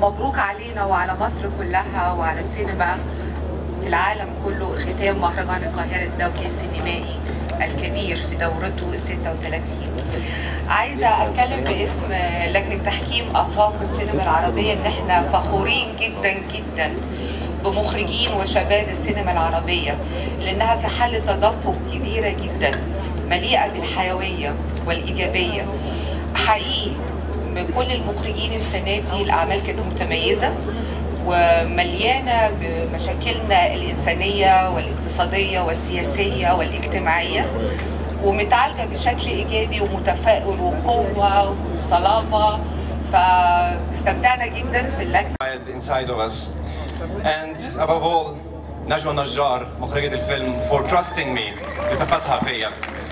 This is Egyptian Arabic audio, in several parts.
ومبروك علينا وعلى مصر كلها وعلى السينما في العالم كله ختام مهرجان القاهرة الدولي السينمائي الكبير في دورته ال 36 عايزة أتكلم باسم لجنة تحكيم آفاق السينما العربية إن إحنا فخورين جدا جدا بمخرجين وشباب السينما العربية لأنها في حالة تدفق كبيرة جدا مليئة بالحيوية والإيجابية حقيقي من كل المخرجين السنة دي الأعمال كانت متميزة ومليانة بمشاكلنا الإنسانية والاقتصادية والسياسية والاجتماعية ومتعالجة بشكل إيجابي ومتفائل وقوة وصلابة فاستمتعنا جدا في اللجنة inside of us. And above all, نجوى نجار مخرجة الفيلم for trusting me لثقتها فيا.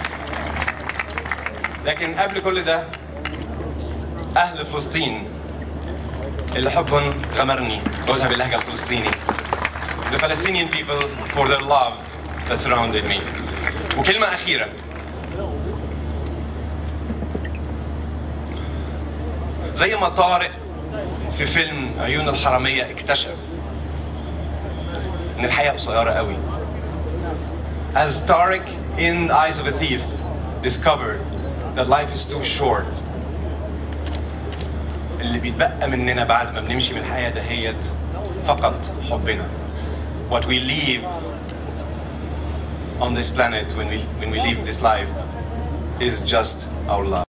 لكن قبل كل ده أهل فلسطين اللي حبهم غمرني بقولها باللهجة الفلسطيني. The Palestinian people for their love that surrounded me. وكلمة أخيرة زي ما طارق في فيلم عيون الحرامية اكتشف ان الحياة قصيرة قوي As Tariq in Eyes of a Thief discovered that life is too short اللي بيتبقى مننا بعد ما بنمشي من الحياة دهيت فقط حبنا What we leave on this planet when we, when we leave this life is just our love